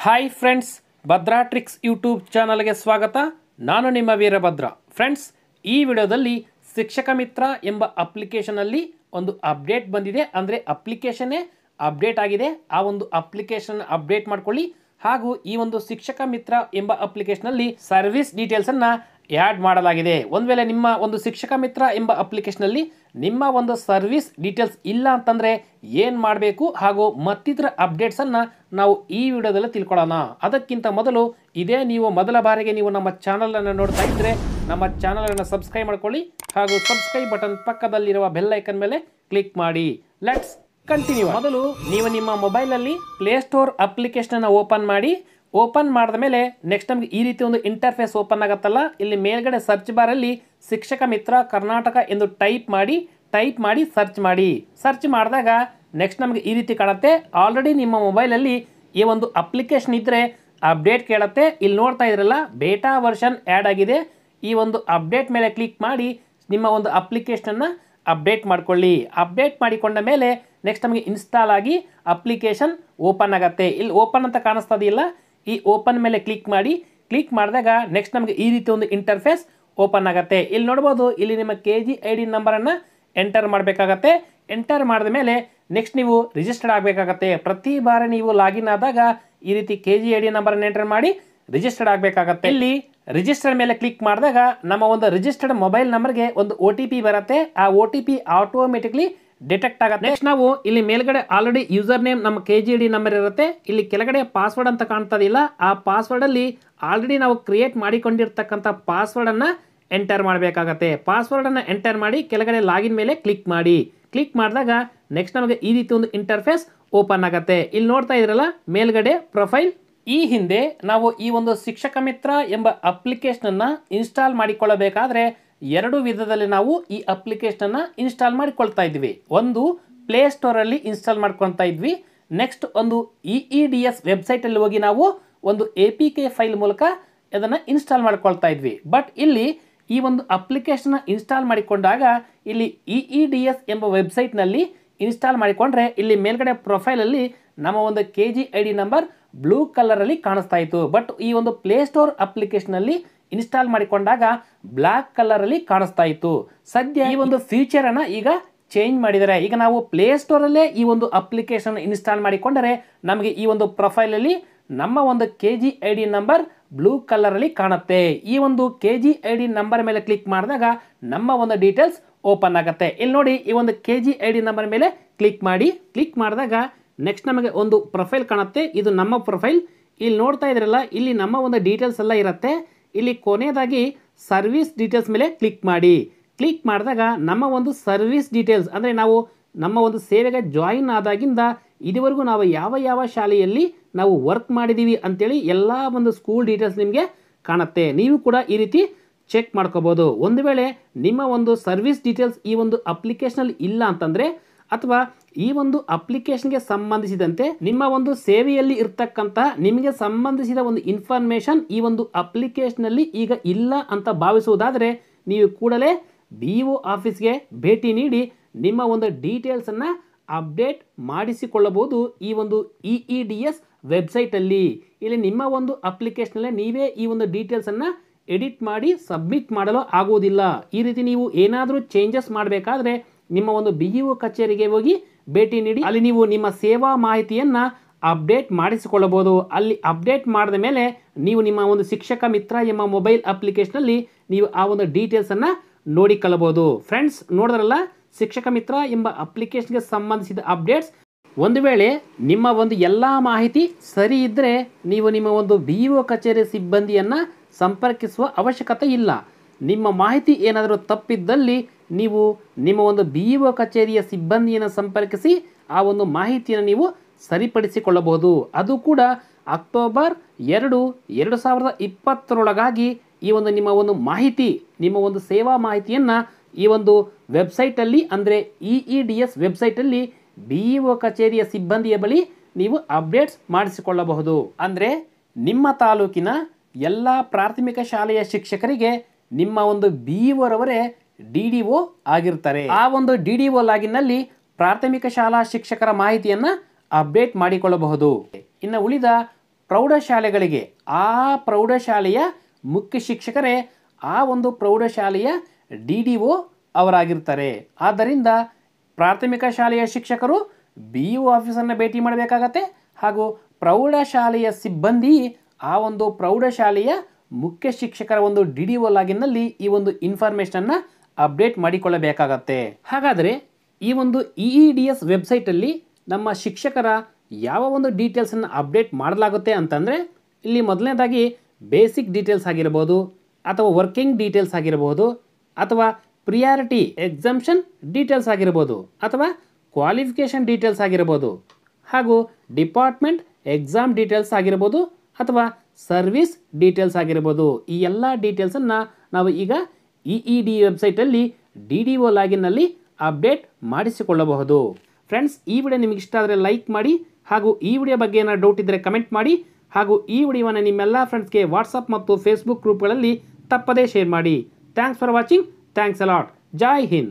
hi friends Bhadra tricks YouTube ಚಾನಲ್ಗೆ ಸ್ವಾಗತ ನಾನು ನಿಮ್ಮ ವೀರಭದ್ರ ಫ್ರೆಂಡ್ಸ್ ಈ ವಿಡಿಯೋದಲ್ಲಿ ಶಿಕ್ಷಕ ಮಿತ್ರ ಎಂಬ ಅಪ್ಲಿಕೇಶನಲ್ಲಿ ಒಂದು ಅಪ್ಡೇಟ್ ಬಂದಿದೆ ಅಂದರೆ ಅಪ್ಲಿಕೇಶನ್ನೇ ಅಪ್ಡೇಟ್ ಆಗಿದೆ ಆ ಒಂದು ಅಪ್ಲಿಕೇಶನ್ ಅಪ್ಡೇಟ್ ಮಾಡ್ಕೊಳ್ಳಿ ಹಾಗೂ ಈ ಒಂದು ಶಿಕ್ಷಕ ಮಿತ್ರ ಎಂಬ ಅಪ್ಲಿಕೇಶನಲ್ಲಿ ಸರ್ವಿಸ್ ಡೀಟೇಲ್ಸನ್ನು ಆ್ಯಡ್ ಮಾಡಲಾಗಿದೆ ಒಂದು ವೇಳೆ ನಿಮ್ಮ ಒಂದು ಶಿಕ್ಷಕ ಮಿತ್ರ ಎಂಬ ಅಪ್ಲಿಕೇಶನಲ್ಲಿ ನಿಮ್ಮ ಒಂದು ಸರ್ವಿಸ್ ಡೀಟೇಲ್ಸ್ ಇಲ್ಲ ಅಂತಂದರೆ ಏನು ಮಾಡಬೇಕು ಹಾಗೂ ಮತ್ತಿತರ ಅಪ್ಡೇಟ್ಸನ್ನು ನಾವು ಈ ವಿಡಿಯೋದಲ್ಲಿ ತಿಳ್ಕೊಳ್ಳೋಣ ಅದಕ್ಕಿಂತ ಮೊದಲು ಇದೇ ನೀವು ಮೊದಲ ಬಾರಿಗೆ ನೀವು ನಮ್ಮ ಚಾನಲನ್ನು ನೋಡ್ತಾ ಇದ್ದರೆ ನಮ್ಮ ಚಾನಲನ್ನು ಸಬ್ಸ್ಕ್ರೈಬ್ ಮಾಡ್ಕೊಳ್ಳಿ ಹಾಗೂ ಸಬ್ಸ್ಕ್ರೈಬ್ ಬಟನ್ ಪಕ್ಕದಲ್ಲಿರುವ ಬೆಲ್ ಐಕನ್ ಮೇಲೆ ಕ್ಲಿಕ್ ಮಾಡಿ ಲೆಟ್ಸ್ ಕಂಟಿನ್ಯೂ ಮೊದಲು ನೀವು ನಿಮ್ಮ ಮೊಬೈಲಲ್ಲಿ ಪ್ಲೇಸ್ಟೋರ್ ಅಪ್ಲಿಕೇಶನ್ ಓಪನ್ ಮಾಡಿ ಓಪನ್ ಮಾಡಿದ ಮೇಲೆ ನೆಕ್ಸ್ಟ್ ನಮಗೆ ಈ ರೀತಿ ಒಂದು ಇಂಟರ್ಫೇಸ್ ಓಪನ್ ಆಗುತ್ತಲ್ಲ ಇಲ್ಲಿ ಮೇಲ್ಗಡೆ ಸರ್ಚ್ ಬಾರಲ್ಲಿ ಶಿಕ್ಷಕ ಮಿತ್ರ ಕರ್ನಾಟಕ ಎಂದು ಟೈಪ್ ಮಾಡಿ ಟೈಪ್ ಮಾಡಿ ಸರ್ಚ್ ಮಾಡಿ ಸರ್ಚ್ ಮಾಡಿದಾಗ ನೆಕ್ಸ್ಟ್ ನಮಗೆ ಈ ರೀತಿ ಕಾಣುತ್ತೆ ಆಲ್ರೆಡಿ ನಿಮ್ಮ ಮೊಬೈಲಲ್ಲಿ ಈ ಒಂದು ಅಪ್ಲಿಕೇಶನ್ ಇದ್ದರೆ ಅಪ್ಡೇಟ್ ಕೇಳುತ್ತೆ ಇಲ್ಲಿ ನೋಡ್ತಾ ಇದ್ರಲ್ಲ ಬೇಟಾ ವರ್ಷನ್ ಆ್ಯಡ್ ಆಗಿದೆ ಈ ಒಂದು ಅಪ್ಡೇಟ್ ಮೇಲೆ ಕ್ಲಿಕ್ ಮಾಡಿ ನಿಮ್ಮ ಒಂದು ಅಪ್ಲಿಕೇಶನನ್ನು ಅಪ್ಡೇಟ್ ಮಾಡ್ಕೊಳ್ಳಿ ಅಪ್ಡೇಟ್ ಮಾಡಿಕೊಂಡ ಮೇಲೆ ನೆಕ್ಸ್ಟ್ ನಮಗೆ ಇನ್ಸ್ಟಾಲ್ ಆಗಿ ಅಪ್ಲಿಕೇಶನ್ ಓಪನ್ ಆಗುತ್ತೆ ಇಲ್ಲಿ ಓಪನ್ ಅಂತ ಕಾಣಿಸ್ತದಿಲ್ಲ ಈ ಓಪನ್ ಮೇಲೆ ಕ್ಲಿಕ್ ಮಾಡಿ ಕ್ಲಿಕ್ ಮಾಡಿದಾಗ ನೆಕ್ಸ್ಟ್ ನಮಗೆ ಈ ರೀತಿ ಒಂದು ಇಂಟರ್ಫೇಸ್ ಓಪನ್ ಆಗುತ್ತೆ ಇಲ್ಲಿ ನೋಡ್ಬೋದು ಇಲ್ಲಿ ನಿಮ್ಮ ಕೆ ಜಿ ಐ ಡಿ ನಂಬರನ್ನು ಎಂಟರ್ ಮಾಡಬೇಕಾಗತ್ತೆ ಎಂಟರ್ ಮಾಡಿದ ಮೇಲೆ ನೆಕ್ಸ್ಟ್ ನೀವು ರಿಜಿಸ್ಟರ್ಡ್ ಆಗಬೇಕಾಗತ್ತೆ ಪ್ರತಿ ಬಾರಿ ನೀವು ಲಾಗಿನ್ ಆದಾಗ ಈ ರೀತಿ ಕೆ ಜಿ ಐ ಡಿ ನಂಬರನ್ನು ಎಂಟರ್ ಮಾಡಿ ರಿಜಿಸ್ಟರ್ಡ್ ಆಗಬೇಕಾಗತ್ತೆ ಇಲ್ಲಿ ರಿಜಿಸ್ಟರ್ ಮೇಲೆ ಕ್ಲಿಕ್ ಮಾಡಿದಾಗ ನಮ್ಮ ಒಂದು ರಿಜಿಸ್ಟರ್ಡ್ ಮೊಬೈಲ್ ನಂಬರ್ಗೆ ಒಂದು ಒ ಟಿ ಪಿ ಬರುತ್ತೆ ಆ O T P automatically detect ಆಗುತ್ತೆ ನೆಕ್ಸ್ಟ್ ನಾವು ಇಲ್ಲಿ ಮೇಲ್ಗಡೆ ಆಲ್ರೆಡಿ ಯೂಸರ್ ನೇಮ್ ನಮ್ಮ ಕೆ ಜಿ ಡಿ ನಂಬರ್ ಇರುತ್ತೆ ಇಲ್ಲಿ ಕೆಳಗಡೆ ಪಾಸ್ವರ್ಡ್ ಅಂತ ಕಾಣ್ತದಿಲ್ಲ ಆ ಪಾಸ್ವರ್ಡ್ ಅಲ್ಲಿ ಆಲ್ರೆಡಿ ನಾವು ಕ್ರಿಯೇಟ್ ಮಾಡಿಕೊಂಡಿರ್ತಕ್ಕಂಥ ಪಾಸ್ವರ್ಡ್ ಅನ್ನ ಎಂಟರ್ ಮಾಡಬೇಕಾಗತ್ತೆ ಪಾಸ್ವರ್ಡ್ ಅನ್ನ ಎಂಟರ್ ಮಾಡಿ ಕೆಳಗಡೆ ಲಾಗಿನ್ ಮೇಲೆ ಕ್ಲಿಕ್ ಮಾಡಿ ಕ್ಲಿಕ್ ಮಾಡಿದಾಗ ನೆಕ್ಸ್ಟ್ ನಮಗೆ ಈ ರೀತಿ ಒಂದು ಇಂಟರ್ಫೇಸ್ ಓಪನ್ ಆಗುತ್ತೆ ಇಲ್ಲಿ ನೋಡ್ತಾ ಇದ್ರಲ್ಲ ಮೇಲ್ಗಡೆ ಪ್ರೊಫೈಲ್ ಈ ಹಿಂದೆ ನಾವು ಈ ಒಂದು ಶಿಕ್ಷಕ ಮಿತ್ರ ಎಂಬ ಅಪ್ಲಿಕೇಶನನ್ನು ಇನ್ಸ್ಟಾಲ್ ಮಾಡಿಕೊಳ್ಳಬೇಕಾದ್ರೆ ಎರಡು ವಿಧದಲ್ಲಿ ನಾವು ಈ ಅಪ್ಲಿಕೇಶನನ್ನು ಇನ್ಸ್ಟಾಲ್ ಮಾಡಿಕೊಳ್ತಾ ಇದ್ವಿ ಒಂದು ಪ್ಲೇ ಸ್ಟೋರಲ್ಲಿ ಇನ್ಸ್ಟಾಲ್ ಮಾಡ್ಕೊಳ್ತಾ ಇದ್ವಿ ನೆಕ್ಸ್ಟ್ ಒಂದು ಇ ಇ ಡಿ ಎಸ್ ವೆಬ್ಸೈಟಲ್ಲಿ ಹೋಗಿ ನಾವು ಒಂದು ಎ ಪಿ ಕೆ ಫೈಲ್ ಮೂಲಕ ಅದನ್ನು ಇನ್ಸ್ಟಾಲ್ ಮಾಡ್ಕೊಳ್ತಾ ಇದ್ವಿ ಬಟ್ ಇಲ್ಲಿ ಈ ಒಂದು ಅಪ್ಲಿಕೇಶನ್ನ ಇನ್ಸ್ಟಾಲ್ ಮಾಡಿಕೊಂಡಾಗ ಇಲ್ಲಿ ಇ ಇ ಡಿ ಎಸ್ ಎಂಬ ವೆಬ್ಸೈಟ್ನಲ್ಲಿ ಇನ್ಸ್ಟಾಲ್ ಮಾಡಿಕೊಂಡ್ರೆ ಇಲ್ಲಿ ಮೇಲ್ಗಡೆ ಪ್ರೊಫೈಲಲ್ಲಿ ನಮ್ಮ ಒಂದು K G I D number blue ಕಲರಲ್ಲಿ ಕಾಣಿಸ್ತಾ ಇತ್ತು ಬಟ್ ಈ ಒಂದು ಪ್ಲೇ ಸ್ಟೋರ್ ಅಪ್ಲಿಕೇಶನಲ್ಲಿ ಇನ್ಸ್ಟಾಲ್ ಮಾಡಿಕೊಂಡಾಗ ಬ್ಲ್ಯಾಕ್ ಕಲರಲ್ಲಿ ಕಾಣಿಸ್ತಾ ಇತ್ತು ಸದ್ಯ ಈ ಒಂದು ಫೀಚರ್ ಅನ್ನ ಈಗ ಚೇಂಜ್ ಮಾಡಿದ್ದಾರೆ ಈಗ ನಾವು ಪ್ಲೇ ಸ್ಟೋರಲ್ಲೇ ಈ ಒಂದು ಅಪ್ಲಿಕೇಶನ್ ಇನ್ಸ್ಟಾಲ್ ಮಾಡಿಕೊಂಡರೆ ನಮಗೆ ಈ ಒಂದು ಪ್ರೊಫೈಲಲ್ಲಿ ನಮ್ಮ ಒಂದು K G I D number blue ಕಲರಲ್ಲಿ ಕಾಣುತ್ತೆ ಈ ಒಂದು K G I D number ಮೇಲೆ ಕ್ಲಿಕ್ ಮಾಡಿದಾಗ ನಮ್ಮ ಒಂದು ಡೀಟೇಲ್ಸ್ ಓಪನ್ ಆಗುತ್ತೆ ಇಲ್ಲಿ ನೋಡಿ ಈ ಒಂದು K G I D number ಮೇಲೆ ಕ್ಲಿಕ್ ಮಾಡಿ ಕ್ಲಿಕ್ ಮಾಡಿದಾಗ ನೆಕ್ಸ್ಟ್ ನಮಗೆ ಒಂದು ಪ್ರೊಫೈಲ್ ಕಾಣುತ್ತೆ ಇದು ನಮ್ಮ ಪ್ರೊಫೈಲ್ ಇಲ್ಲಿ ನೋಡ್ತಾ ಇದ್ರಲ್ಲ ಇಲ್ಲಿ ನಮ್ಮ ಒಂದು ಡೀಟೇಲ್ಸ್ ಎಲ್ಲ ಇರುತ್ತೆ ಇಲ್ಲಿ ಕೊನೆಯದಾಗಿ ಸರ್ವಿಸ್ ಡೀಟೇಲ್ಸ್ ಮೇಲೆ ಕ್ಲಿಕ್ ಮಾಡಿ ಕ್ಲಿಕ್ ಮಾಡಿದಾಗ ನಮ್ಮ ಒಂದು ಸರ್ವಿಸ್ ಡೀಟೇಲ್ಸ್ ಅಂದರೆ ನಾವು ನಮ್ಮ ಒಂದು ಸೇವೆಗೆ ಜಾಯಿನ್ ಆದಾಗಿಂದ ಇದುವರೆಗೂ ನಾವು ಯಾವ ಯಾವ ಶಾಲೆಯಲ್ಲಿ ನಾವು ವರ್ಕ್ ಮಾಡಿದ್ದೀವಿ ಅಂತೇಳಿ ಎಲ್ಲ ಒಂದು ಸ್ಕೂಲ್ ಡೀಟೇಲ್ಸ್ ನಿಮಗೆ ಕಾಣುತ್ತೆ ನೀವು ಕೂಡ ಈ ರೀತಿ ಚೆಕ್ ಮಾಡ್ಕೋಬೋದು ಒಂದು ವೇಳೆ ನಿಮ್ಮ ಒಂದು ಸರ್ವಿಸ್ ಡೀಟೇಲ್ಸ್ ಈ ಒಂದು ಅಪ್ಲಿಕೇಶನಲ್ಲಿ ಇಲ್ಲ ಅಂತಂದರೆ ಅಥವಾ ಈ ಒಂದು ಅಪ್ಲಿಕೇಶನ್ಗೆ ಸಂಬಂಧಿಸಿದಂತೆ ನಿಮ್ಮ ಒಂದು ಸೇವೆಯಲ್ಲಿ ಇರ್ತಕ್ಕಂಥ ನಿಮಗೆ ಸಂಬಂಧಿಸಿದ ಒಂದು ಇನ್ಫಾರ್ಮೇಷನ್ ಈ ಒಂದು ಅಪ್ಲಿಕೇಶನಲ್ಲಿ ಈಗ ಇಲ್ಲ ಅಂತ ಭಾವಿಸುವುದಾದರೆ ನೀವು ಕೂಡಲೇ ಬಿ ಒ ಆಫೀಸ್ಗೆ ಭೇಟಿ ನೀಡಿ ನಿಮ್ಮ ಒಂದು ಡೀಟೇಲ್ಸನ್ನು ಅಪ್ಡೇಟ್ ಮಾಡಿಸಿಕೊಳ್ಳಬಹುದು ಈ ಒಂದು ಇ ಇ ಡಿ ಎಸ್ ವೆಬ್ಸೈಟಲ್ಲಿ ಇಲ್ಲಿ ನಿಮ್ಮ ಒಂದು ಅಪ್ಲಿಕೇಶನಲ್ಲೇ ನೀವೇ ಈ ಒಂದು ಡೀಟೇಲ್ಸನ್ನು ಎಡಿಟ್ ಮಾಡಿ ಸಬ್ಮಿಟ್ ಮಾಡಲು ಆಗುವುದಿಲ್ಲ ಈ ರೀತಿ ನೀವು ಏನಾದರೂ ಚೇಂಜಸ್ ಮಾಡಬೇಕಾದ್ರೆ ನಿಮ್ಮ ಒಂದು ಬಿ ಇ ಒ ಕಚೇರಿಗೆ ಹೋಗಿ ಭೇಟಿ ನೀಡಿ ಅಲ್ಲಿ ನೀವು ನಿಮ್ಮ ಸೇವಾ ಮಾಹಿತಿಯನ್ನು ಅಪ್ಡೇಟ್ ಮಾಡಿಸಿಕೊಳ್ಳಬಹುದು ಅಲ್ಲಿ ಅಪ್ಡೇಟ್ ಮಾಡಿದ ಮೇಲೆ ನೀವು ನಿಮ್ಮ ಒಂದು ಶಿಕ್ಷಕ ಮಿತ್ರ ಎಂಬ ಮೊಬೈಲ್ ಅಪ್ಲಿಕೇಶನಲ್ಲಿ ನೀವು ಆ ಒಂದು ಡೀಟೇಲ್ಸನ್ನು ನೋಡಿಕೊಳ್ಳಬಹುದು ಫ್ರೆಂಡ್ಸ್ ನೋಡಿದ್ರಲ್ಲ ಶಿಕ್ಷಕ ಮಿತ್ರ ಎಂಬ ಅಪ್ಲಿಕೇಶನ್ಗೆ ಸಂಬಂಧಿಸಿದ ಅಪ್ಡೇಟ್ಸ್ ಒಂದು ವೇಳೆ ನಿಮ್ಮ ಒಂದು ಎಲ್ಲ ಮಾಹಿತಿ ಸರಿ ಇದ್ದರೆ ನೀವು ನಿಮ್ಮ ಒಂದು ಬಿ ಒ ಕಚೇರಿ ಸಿಬ್ಬಂದಿಯನ್ನು ಸಂಪರ್ಕಿಸುವ ಅವಶ್ಯಕತೆ ಇಲ್ಲ ನಿಮ್ಮ ಮಾಹಿತಿ ಏನಾದರೂ ತಪ್ಪಿದ್ದಲ್ಲಿ ನೀವು ನಿಮ್ಮ ಒಂದು ಬಿ ಒ ಕಚೇರಿಯ ಸಿಬ್ಬಂದಿಯನ್ನು ಸಂಪರ್ಕಿಸಿ ಆ ಒಂದು ಮಾಹಿತಿಯನ್ನು ನೀವು ಸರಿಪಡಿಸಿಕೊಳ್ಳಬಹುದು ಅದು ಕೂಡ ಅಕ್ಟೋಬರ್ ಎರಡು ಎರಡು ಸಾವಿರದ ಇಪ್ಪತ್ತರೊಳಗಾಗಿ ಈ ಒಂದು ನಿಮ್ಮ ಒಂದು ಮಾಹಿತಿ ನಿಮ್ಮ ಒಂದು ಸೇವಾ ಮಾಹಿತಿಯನ್ನು ಈ ಒಂದು ವೆಬ್ಸೈಟಲ್ಲಿ ಅಂದರೆ ಇ ಇ ಡಿ ಎಸ್ ವೆಬ್ಸೈಟಲ್ಲಿ ಬಿ ಇ ಒ ಕಚೇರಿಯ ಸಿಬ್ಬಂದಿಯ ಬಳಿ ನೀವು ಅಪ್ಡೇಟ್ಸ್ ಮಾಡಿಸಿಕೊಳ್ಳಬಹುದು ಅಂದರೆ ನಿಮ್ಮ ತಾಲೂಕಿನ ಎಲ್ಲ ಪ್ರಾಥಮಿಕ ಶಾಲೆಯ ಶಿಕ್ಷಕರಿಗೆ ನಿಮ್ಮ ಒಂದು ಬಿ ಒರವರೇ ಡಿ ಡಿ ಒ ಆಗಿರ್ತಾರೆ ಆ ಒಂದು ಡಿ ಡಿ ಒ ಲಾಗಿನ್ನಲ್ಲಿ ಪ್ರಾಥಮಿಕ ಶಾಲಾ ಶಿಕ್ಷಕರ ಮಾಹಿತಿಯನ್ನು ಅಪ್ಡೇಟ್ ಮಾಡಿಕೊಳ್ಳಬಹುದು ಇನ್ನು ಉಳಿದ ಪ್ರೌಢಶಾಲೆಗಳಿಗೆ ಆ ಪ್ರೌಢಶಾಲೆಯ ಮುಖ್ಯ ಶಿಕ್ಷಕರೇ ಆ ಒಂದು ಪ್ರೌಢಶಾಲೆಯ ಡಿ ಡಿ ಒ ಅವರಾಗಿರ್ತಾರೆ ಆದ್ದರಿಂದ ಪ್ರಾಥಮಿಕ ಶಾಲೆಯ ಶಿಕ್ಷಕರು ಬಿ ಯು ಆಫೀಸನ್ನು ಭೇಟಿ ಮಾಡಬೇಕಾಗತ್ತೆ ಹಾಗೂ ಪ್ರೌಢಶಾಲೆಯ ಸಿಬ್ಬಂದಿ ಆ ಒಂದು ಪ್ರೌಢಶಾಲೆಯ ಮುಖ್ಯ ಶಿಕ್ಷಕರ ಒಂದು ಡಿ ಡಿ ಒ ಲಾಗಿನ್ನಲ್ಲಿ ಈ ಒಂದು ಇನ್ಫಾರ್ಮೇಷನನ್ನು ಅಪ್ಡೇಟ್ ಮಾಡಿಕೊಳ್ಳಬೇಕಾಗತ್ತೆ ಹಾಗಾದರೆ ಈ ಒಂದು ಇ ಇ ಡಿ ಎಸ್ ವೆಬ್ಸೈಟಲ್ಲಿ ನಮ್ಮ ಶಿಕ್ಷಕರ ಯಾವ ಒಂದು ಡೀಟೇಲ್ಸನ್ನು ಅಪ್ಡೇಟ್ ಮಾಡಲಾಗುತ್ತೆ ಅಂತಂದರೆ ಇಲ್ಲಿ ಮೊದಲನೇದಾಗಿ ಬೇಸಿಕ್ ಡೀಟೇಲ್ಸ್ ಆಗಿರ್ಬೋದು ಅಥವಾ ವರ್ಕಿಂಗ್ ಡೀಟೇಲ್ಸ್ ಆಗಿರ್ಬೋದು ಅಥವಾ ಪ್ರಿಯಾರಿಟಿ ಎಕ್ಸಂಪ್ಷನ್ ಡೀಟೇಲ್ಸ್ ಆಗಿರ್ಬೋದು ಅಥವಾ ಕ್ವಾಲಿಫಿಕೇಷನ್ ಡೀಟೇಲ್ಸ್ ಆಗಿರ್ಬೋದು ಹಾಗೂ ಡಿಪಾರ್ಟ್ಮೆಂಟ್ ಎಕ್ಸಾಮ್ ಡೀಟೇಲ್ಸ್ ಆಗಿರ್ಬೋದು ಅಥವಾ ಸರ್ವಿಸ್ ಡೀಟೇಲ್ಸ್ ಆಗಿರ್ಬೋದು ಈ ಎಲ್ಲ ಡೀಟೇಲ್ಸನ್ನು ನಾವು ಈಗ ಇ ಇ ಡಿ ವೆಬ್ಸೈಟಲ್ಲಿ ಡಿ ಡಿ ಒ ಲಾಗಿನ್ನಲ್ಲಿ ಅಪ್ಡೇಟ್ ಮಾಡಿಸಿಕೊಳ್ಳಬಹುದು ಫ್ರೆಂಡ್ಸ್ ಈ ವಿಡಿಯೋ ನಿಮಗೆ ಇಷ್ಟ ಆದರೆ ಲೈಕ್ ಮಾಡಿ ಹಾಗೂ ಈ ವಿಡಿಯೋ ಬಗ್ಗೆ ಏನಾದ್ರು ಡೌಟ್ ಇದ್ದರೆ ಕಮೆಂಟ್ ಮಾಡಿ ಹಾಗೂ ಈ ವಿಡಿಯೋವನ್ನು ನಿಮ್ಮೆಲ್ಲ ಫ್ರೆಂಡ್ಸ್ಗೆ ವಾಟ್ಸಪ್ ಮತ್ತು ಫೇಸ್ಬುಕ್ ಗ್ರೂಪ್ಗಳಲ್ಲಿ ತಪ್ಪದೇ ಶೇರ್ ಮಾಡಿ thanks for watching thanks a lot ಜೈ ಹಿಂದ್